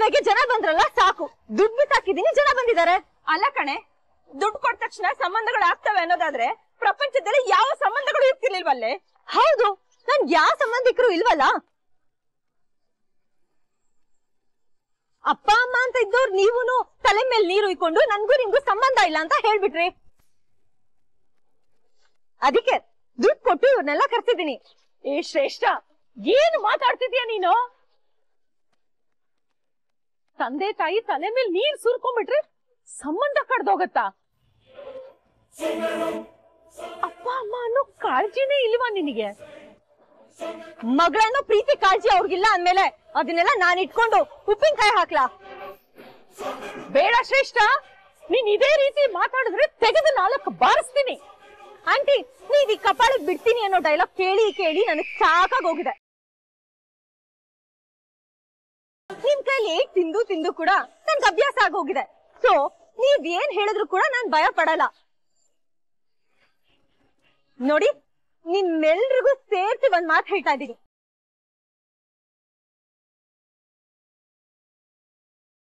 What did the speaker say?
ಮನೆಗೆ ಜನ ಬಂದ್ರಲ್ಲ ಸಾಕು ದುಡ್ಡು ಬಿಸಾಕಿದೀನಿ ಜನ ಬಂದಿದ್ದಾರೆ ಅಲ್ಲ ಕಣೆ ದುಡ್ಡು ಕೊಟ್ಟ ತಕ್ಷಣ ಸಂಬಂಧಗಳು ಆಗ್ತವೆ ಅನ್ನೋದಾದ್ರೆ ಪ್ರಪಂಚದಲ್ಲಿ ಯಾವ ಸಂಬಂಧಗಳು ಇರ್ತಿರ್ಲಿಲ್ವಲ್ಲೇ ಹೌದು ನನ್ ಯಾವ ಸಂಬಂಧಿಕರು ಇಲ್ವಲ್ಲ ಅಪ್ಪ ಅಮ್ಮ ಅಂತ ಇದ್ದವ್ರು ನೀವುನು ತಲೆ ಮೇಲೆ ನೀರು ಇಕ್ಕೊಂಡು ನನ್ಗೂ ನಿಮ್ಗೂ ಸಂಬಂಧ ಇಲ್ಲ ಅಂತ ಹೇಳ್ಬಿಟ್ರಿ ಅದಕ್ಕೆ ದುಡ್ಡು ಕೊಟ್ಟು ಇವ್ರನ್ನೆಲ್ಲ ಕರ್ಸಿದೀನಿ ಏ ಶ್ರೇಷ್ಠ ಏನು ಮಾತಾಡ್ತಿದ್ಯಾ ನೀನು ತಂದೆ ತಾಯಿ ತಲೆ ಮೇಲೆ ನೀರ್ ಸುರ್ಕೊಂಡ್ಬಿಟ್ರೆ ಸಂಬಂಧ ಕಡ್ದೋಗತ್ತಾ ಅಪ್ಪ ಅಮ್ಮ ಅನ್ನೋ ಕಾಳಜಿನೇ ಇಲ್ವಾ ನಿನಗೆ ಮಗಳನ್ನೋ ಪ್ರೀತಿ ಕಾಳಜಿ ಅವ್ರಿಗಿಲ್ಲ ಅಂದ್ಮೇಲೆ ಅದನ್ನೆಲ್ಲ ನಾನ್ ಇಟ್ಕೊಂಡು ಉಪ್ಪಿನಕಾಯಿ ಹಾಕ್ಲಾ ಬೇಡ ಶ್ರೇಷ್ಠ ನೀನ್ ಇದೇ ರೀತಿ ಮಾತಾಡಿದ್ರೆ ತೆಗೆದು ನಾಲ್ಕು ಬಾರಿಸ್ತೀನಿ ಆಂಟಿ ನೀವ್ ಈ ಕಪಾಳಕ್ ಬಿಡ್ತೀನಿ ಅನ್ನೋ ಡೈಲಾಗ್ ಕೇಳಿ ಕೇಳಿ ನನಗ್ ಸಾಕಾಗೋಗಿದೆ ನಿಮ್ ಕೈಲಿ ಏಟ್ ತಿಂದು ತಿಂದು ಕೂಡ ನನ್ಗೆ ಅಭ್ಯಾಸ ಆಗೋಗಿದೆ ಸೊ ನೀವ್ ಏನ್ ಹೇಳಿದ್ರು ಕೂಡ ನಾನ್ ಭಯ ಪಡಲ್ಲ ನೋಡಿ ನಿಮ್ಮೆಲ್ರಿಗೂ ಸೇರ್ಸಿ ಒಂದ್ ಮಾತು ಹೇಳ್ತಾ ಇದೀನಿ